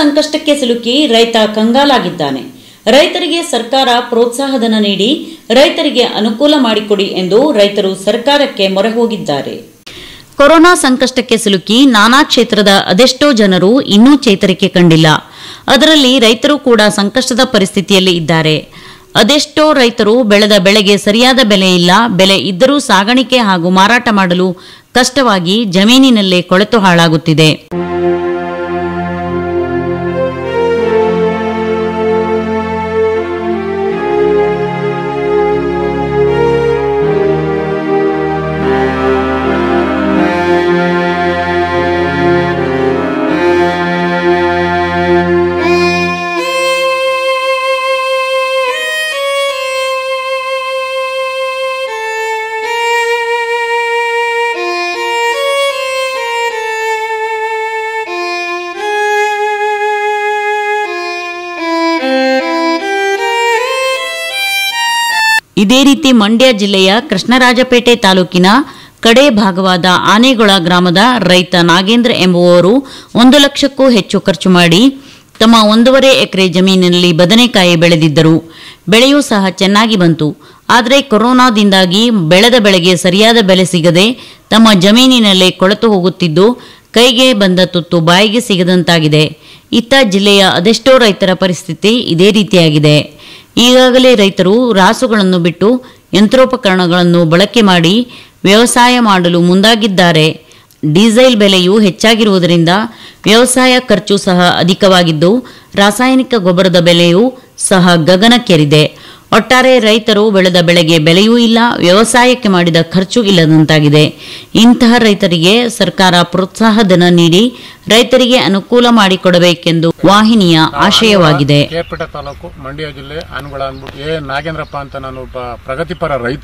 ಸಂಕಷ್ಟಕ್ಕೆ ಸಿಲುಕಿ ರೈತ ಕಂಗಾಲಾಗಿದ್ದಾನೆ ರೈತರಿಗೆ ಸರ್ಕಾರ ಪ್ರೋತ್ಸಾಹಧನ ನೀಡಿ ರೈತರಿಗೆ ಅನುಕೂಲ ಮಾಡಿಕೊಡಿ ಎಂದು ರೈತರು ಸರ್ಕಾರಕ್ಕೆ ಮೊರೆ ಹೋಗಿದ್ದಾರೆ ಕೊರೋನಾ ಸಂಕಷ್ಟಕ್ಕೆ ಸಿಲುಕಿ ನಾನಾ ಕ್ಷೇತ್ರದ ಅದೆಷ್ಟೋ ಜನರು ಇನ್ನೂ ಚೇತರಿಕೆ ಕಂಡಿಲ್ಲ ಅದರಲ್ಲಿ ರೈತರು ಕೂಡ ಸಂಕಷ್ಟದ ಪರಿಸ್ಥಿತಿಯಲ್ಲಿ ಇದ್ದಾರೆ ಅದೆಷ್ಟೋ ರೈತರು ಬೆಳೆದ ಬೆಳೆಗೆ ಸರಿಯಾದ ಬೆಲೆ ಇಲ್ಲ ಬೆಲೆ ಇದ್ದರೂ ಸಾಗಾಣಿಕೆ ಹಾಗೂ ಮಾರಾಟ ಮಾಡಲು ಕಷ್ಟವಾಗಿ ಜಮೀನಿನಲ್ಲೇ ಕೊಳೆತು ಹಾಳಾಗುತ್ತಿದೆ ಇದೇ ರೀತಿ ಮಂಡ್ಯ ಜಿಲ್ಲೆಯ ಕೃಷ್ಣರಾಜಪೇಟೆ ತಾಲೂಕಿನ ಕಡೆ ಭಾಗವಾದ ಆನೆಗೊಳ ಗ್ರಾಮದ ರೈತ ನಾಗೇಂದ್ರ ಎಂಬುವವರು ಒಂದು ಲಕ್ಷಕ್ಕೂ ಹೆಚ್ಚು ಖರ್ಚು ಮಾಡಿ ತಮ್ಮ ಒಂದೂವರೆ ಎಕರೆ ಜಮೀನಿನಲ್ಲಿ ಬದನೆಕಾಯಿ ಬೆಳೆದಿದ್ದರು ಬೆಳೆಯೂ ಸಹ ಚೆನ್ನಾಗಿ ಬಂತು ಆದರೆ ಕೊರೋನಾದಿಂದಾಗಿ ಬೆಳೆದ ಬೆಳೆಗೆ ಸರಿಯಾದ ಬೆಲೆ ಸಿಗದೆ ತಮ್ಮ ಜಮೀನಿನಲ್ಲೇ ಕೊಳೆತು ಹೋಗುತ್ತಿದ್ದು ಕೈಗೆ ಬಂದ ತುತ್ತು ಬಾಯಿಗೆ ಸಿಗದಂತಾಗಿದೆ ಇತ್ತ ಜಿಲ್ಲೆಯ ಅದೆಷ್ಟೋ ರೈತರ ಪರಿಸ್ಥಿತಿ ಇದೇ ರೀತಿಯಾಗಿದೆ ಈಗಾಗಲೇ ರೈತರು ರಾಸುಗಳನ್ನು ಬಿಟ್ಟು ಯಂತ್ರೋಪಕರಣಗಳನ್ನು ಬಳಕೆ ಮಾಡಿ ವ್ಯವಸಾಯ ಮಾಡಲು ಮುಂದಾಗಿದ್ದಾರೆ ಡೀಸೆಲ್ ಬೆಲೆಯು ಹೆಚ್ಚಾಗಿರುವುದರಿಂದ ವ್ಯವಸಾಯ ಖರ್ಚು ಸಹ ಅಧಿಕವಾಗಿದ್ದು ರಾಸಾಯನಿಕ ಗೊಬ್ಬರದ ಬೆಲೆಯೂ ಸಹ ಗಗನಕ್ಕೇರಿದೆ ಒಟ್ಟಾರೆ ರೈತರು ಬೆಳೆದ ಬೆಳೆಗೆ ಬೆಲೆಯೂ ಇಲ್ಲ ವ್ಯವಸಾಯಕ್ಕೆ ಮಾಡಿದ ಖರ್ಚು ಇಲ್ಲದಂತಾಗಿದೆ ಇಂತಹ ರೈತರಿಗೆ ಸರ್ಕಾರ ಪ್ರೋತ್ಸಾಹಧನ ನೀಡಿ ರೈತರಿಗೆ ಅನುಕೂಲ ಮಾಡಿಕೊಡಬೇಕೆಂದು ವಾಹಿನಿಯ ಆಶಯವಾಗಿದೆ ಕೇರ್ಪೇಟೆ ತಾಲೂಕು ಮಂಡ್ಯ ಜಿಲ್ಲೆ ಆನಗಳ ಅಂದ್ಬಿಟ್ಟು ಎ ನಾಗೇಂದ್ರಪ್ಪ ಅಂತ ನಾನು ಒಬ್ಬ ಪ್ರಗತಿಪರ ರೈತ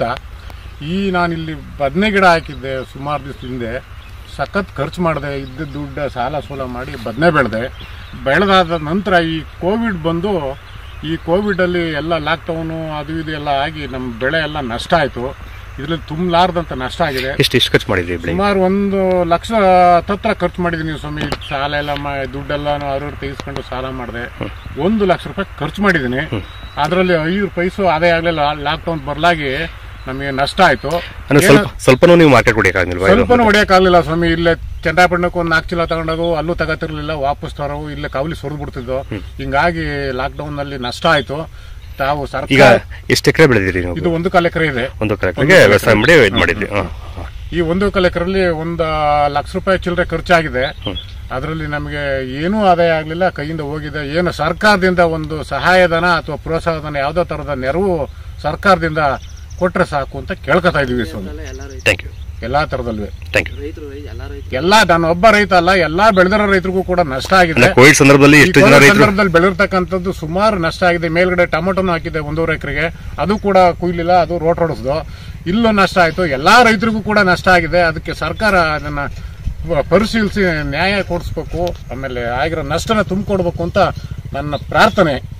ಈ ನಾನಿಲ್ಲಿ ಬದನೆ ಗಿಡ ಹಾಕಿದ್ದೆ ಸುಮಾರು ದಿವಸ ಹಿಂದೆ ಸಖತ್ ಖರ್ಚು ಮಾಡಿದೆ ಇದ್ದ ದುಡ್ಡು ಸಾಲ ಸೂಲ ಮಾಡಿ ಬದನೆ ಬೆಳೆದೆ ಬೆಳೆದಾದ ನಂತರ ಈ ಕೋವಿಡ್ ಬಂದು ಈ ಕೋವಿಡಲ್ಲಿ ಎಲ್ಲ ಲಾಕ್ಡೌನು ಅದು ಇದು ಎಲ್ಲ ಆಗಿ ನಮ್ಮ ಬೆಳೆ ಎಲ್ಲ ನಷ್ಟ ಆಯಿತು ಇದರಲ್ಲಿ ತುಂಬಲಾರ್ದಂತ ನಷ್ಟ ಆಗಿದೆ ಎಷ್ಟು ಎಷ್ಟು ಖರ್ಚು ಮಾಡಿದ್ರಿ ಬೆಳೆ ಸುಮಾರು ಒಂದು ಲಕ್ಷ ಹತ್ತತ್ರ ಖರ್ಚು ಮಾಡಿದ್ದೀನಿ ಸ್ವಾಮಿ ಸಾಲ ಎಲ್ಲ ಮಾ ದುಡ್ಡೆಲ್ಲ ಅವ್ರವ್ರು ತೆಗೆಸ್ಕೊಂಡು ಸಾಲ ಮಾಡಿದೆ ಒಂದು ಲಕ್ಷ ರೂಪಾಯಿ ಖರ್ಚು ಮಾಡಿದ್ದೀನಿ ಅದರಲ್ಲಿ ಐದು ಪೈಸು ಆದಾಯ ಆಗಲಿಲ್ಲ ಲಾಕ್ಡೌನ್ ಬರಲಾಗಿ ನಮಗೆ ನಷ್ಟ ಆಯ್ತು ಅಂದ್ರೆ ಸ್ವಲ್ಪ ಸ್ವಲ್ಪನೂ ನೀವು ಮಾರ್ಕೆಟ್ ಹೊಡಿಯಕ್ಕಾಗಿಲ್ವಾ ಇದು ಸ್ವಲ್ಪನೂ ಹೊಡಿಯಕ್ಕಾಗಲಿಲ್ಲ ಸ್ವಾಮಿ ಇಲ್ಲೇ ಚಂದ್ರಾಪಟ್ಟಣಕ್ಕೆ ಒಂದು ನಾಲ್ಕು ಚೀಲ ತಗೊಂಡೋಗು ಅಲ್ಲೂ ತಗೋತಿರ್ಲಿಲ್ಲ ವಾಪಸ್ ತರೋವು ಇಲ್ಲೇ ಕಾವಲಿ ಸುರಿದು ಬಿಡ್ತಿದ್ದು ಹಿಂಗಾಗಿ ಲಾಕ್ಡೌನ್ ನಲ್ಲಿ ನಷ್ಟ ಆಯ್ತು ತಾವು ಈಗ ಸರ್ಕಾರ ಎಷ್ಟು ಎಕರೆ ಬೆಳೆದಿರಿ ನೀವು ಇದು ಒಂದು ಕಾಲ ಎಕರೆ ಇದೆ ಒಂದು ಎಕರೆಗೆ ವ್ಯವಸಾಯ ಮಾಡಿ ಇದು ಮಾಡಿದ್ರಿ ಹಾ, ಹಾ. ಈ ಒಂದು ಕಾಲ ಎಕರೆಲ್ಲಿ ಒಂದು ಲಕ್ಷ ರೂಪಾಯಿ ಚಿಲ್ಲರೆ ಖರ್ಚಾಗಿದೆ ಅದರಲ್ಲಿ ನಮಗೆ ಏನೂ ಆದಾಯ ಆಗಲಿಲ್ಲ ಕೈಯಿಂದ ಹೋಗಿದೆ ಏನು ಸರ್ಕಾರದಿಂದ ಒಂದು ಸಹಾಯಧನ ಅಥವಾ ಪ್ರೋತ್ಸಾಹಧನ ಯಾವುದೋ ಥರದ ನೆರವು ಸರ್ಕಾರದಿಂದ ಕೊಟ್ರೆ ಸಾಕು ಅಂತ ಕೇಳ್ಕೊತಾ ಇದೀವಿ ಸ್ವಾಮಿ ಥ್ಯಾಂಕ್ ಯು ಎಲ್ಲಾ ತರದಲ್ವೇ ಥ್ಯಾಂಕ್ ಯು ಎಲ್ಲಾ ನಾನು ಒಬ್ಬ ರೈತ ಅಲ್ಲ ಎಲ್ಲಾ ಬೆಳೆದಿರೋ ರೈತರಿಗೂ ಕೂಡ ನಷ್ಟ ಆಗಿದೆ ಅಂದ್ರೆ ಕೋವಿಡ್ ಸಂದರ್ಭದಲ್ಲಿ ಈ ಎಷ್ಟು ಜನ ಕೊರೋನಾ ರೈತರು ಸಂದರ್ಭದಲ್ಲಿ ಬೆಳೆದಿರ್ತಕ್ಕಂಥದ್ದು ಸುಮಾರು ನಷ್ಟ ಆಗಿದೆ ಮೇಲ್ಗಡೆ ಟೊಮೊಟೊನು ಹಾಕಿದೆ ಒಂದೂವರೆ ಎಕರೆಗೆ ಅದು ಕೂಡ ಕುಯ್ಲಿಲ್ಲ ಅದು ರೋಟ್ ಹೊಡೆಸ್ದು ಇಲ್ಲೂ ನಷ್ಟ ಆಯ್ತು ಎಲ್ಲಾ ರೈತರಿಗೂ ಕೂಡ ನಷ್ಟ ಆಗಿದೆ ಅದಕ್ಕೆ ಸರ್ಕಾರ ಅದನ್ನ ಪ- ಪರಿಶೀಲಿಸಿ ನ್ಯಾಯ ಕೊಡಿಸ್ಬೇಕು ಆಮೇಲೆ ಆಗಿರೋ ನಷ್ಟನ ತುಂಬಿಕೊಡ್ಬೇಕು ಅಂತ ನನ್ನ ಪ್ರಾರ್ಥನೆ